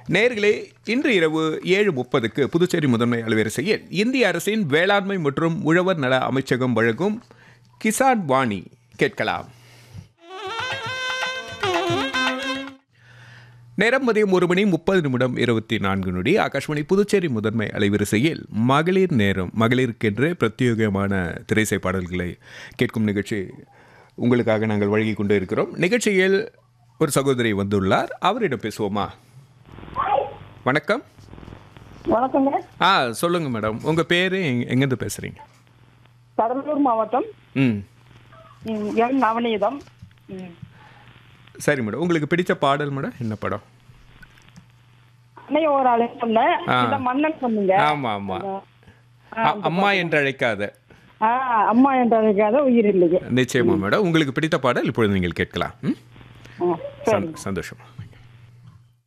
நேர்களே இன்று இரவு ஏழு முப்பதுக்கு புதுச்சேரி முதன்மை அலுவலரசையில் இந்திய அரசின் வேளாண்மை மற்றும் உழவர் நல அமைச்சகம் வழங்கும் கிசான் வாணி கேட்கலாம் நேரம் மதியம் ஒரு மணி முப்பது நிமிடம் இருபத்தி நான்கு நொடி ஆகாஷ்வாணி புதுச்சேரி முதன்மை அலைவரிசையில் மகளிர் நேரம் மகளிருக்கென்று பிரத்யேகமான திரைசை பாடல்களை கேட்கும் நிகழ்ச்சி உங்களுக்காக நாங்கள் வழங்கி கொண்டு இருக்கிறோம் நிகழ்ச்சியில் ஒரு சகோதரி வந்துள்ளார் அவரிடம் பேசுவோமா வணக்கம் வணக்கங்க ஆ சொல்லுங்க மேடம் உங்க பேரு எங்க- எங்கேருந்து பேசுறீங்க கடலூர் மாவட்டம் ம் ம், எம் நவநீதம் ம். சரி மேடம் உங்களுக்கு பிடிச்ச பாடல் மேடம் என்ன படம் அன்னைய ஒரு ஆளு சொன்னேன் ஆ. இந்த மன்னன் சொன்னீங்க ஆமா ஆமா ஆ, அ- அம்மா என்று அழைக்காத ஆ, அம்மா என்றதுக்காக உயிர் இல்லையே நிச்சயமா மேடம் உங்களுக்கு பிடித்த பாடல் இப்பொழுது நீங்கள் கேட்கலாம் ம்? ஆ, சரி சந்தோஷம்